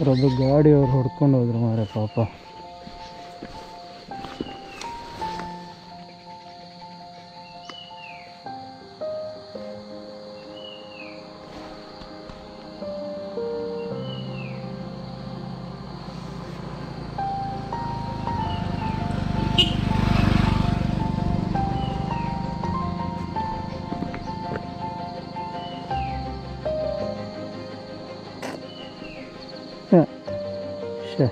ಅವರೊಬ್ಬ ಗಾಡಿ ಅವ್ರು ಹೊಡ್ಕೊಂಡು ಹೋದ್ರು ಮಾರೆ ಪಾಪ ಹ. ಶ್ಯೆ.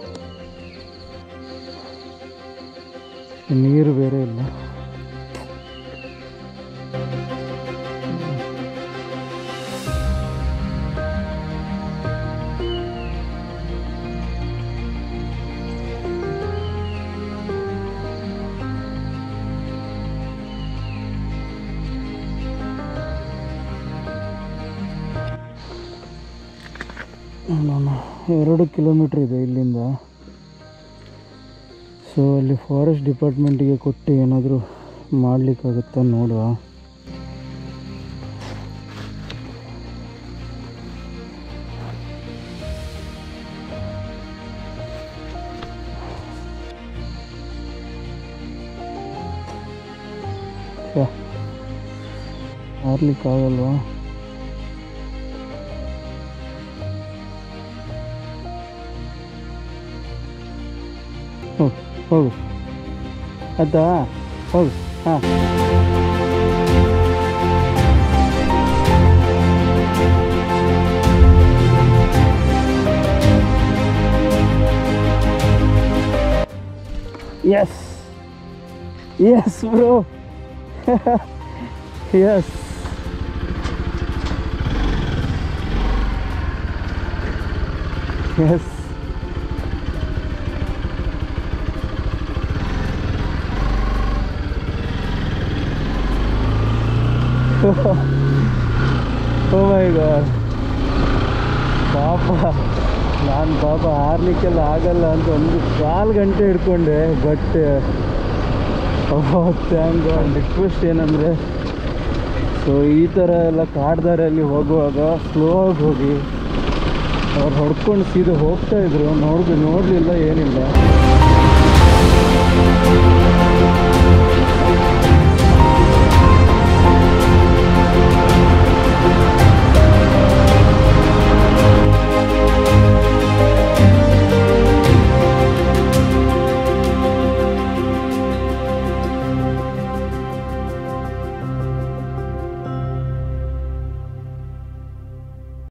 ನೀರು ಬೇರೆ ಇಲ್ಲ ನಾನು ಎರಡು ಕಿಲೋಮೀಟ್ರ್ ಇದೆ ಇಲ್ಲಿಂದ ಸೊ ಅಲ್ಲಿ ಫಾರೆಸ್ಟ್ ಡಿಪಾರ್ಟ್ಮೆಂಟಿಗೆ ಕೊಟ್ಟು ಏನಾದರೂ ಮಾಡಲಿಕ್ಕಾಗುತ್ತಾ ನೋಡುವ ಮಾರ್ಲಿಕ್ಕಾಗಲ್ವಾ ಹೋಗು ಹೋಗು ಆಯ್ತಾ ಹೋಗು ಹಾಂ yes yes bro yes yes oh my god ಪಾಪ ನಾನು ಪಾಪ ಹಾರ್ಲಿಕ್ಕೆಲ್ಲ ಆಗಲ್ಲ ಅಂತ ಒಂದು ಕಾಲು ಗಂಟೆ ಹಿಡ್ಕೊಂಡೆ ಬಟ್ ಥ್ಯಾಂಕ್ ಗಾಡ್ ರಿಕ್ವೆಸ್ಟ್ ಏನಂದರೆ ಸೊ ಈ ಥರ ಎಲ್ಲ ಕಾಡ್ದಾರಲ್ಲಿ ಹೋಗುವಾಗ ಸ್ಲೋ ಆಗಿ ಹೋಗಿ ಅವ್ರು ಹೊಡ್ಕೊಂಡು ಸೀದಾ ಹೋಗ್ತಾ ಇದ್ರು ನೋಡ್ದು ನೋಡಲಿಲ್ಲ ಏನಿಲ್ಲ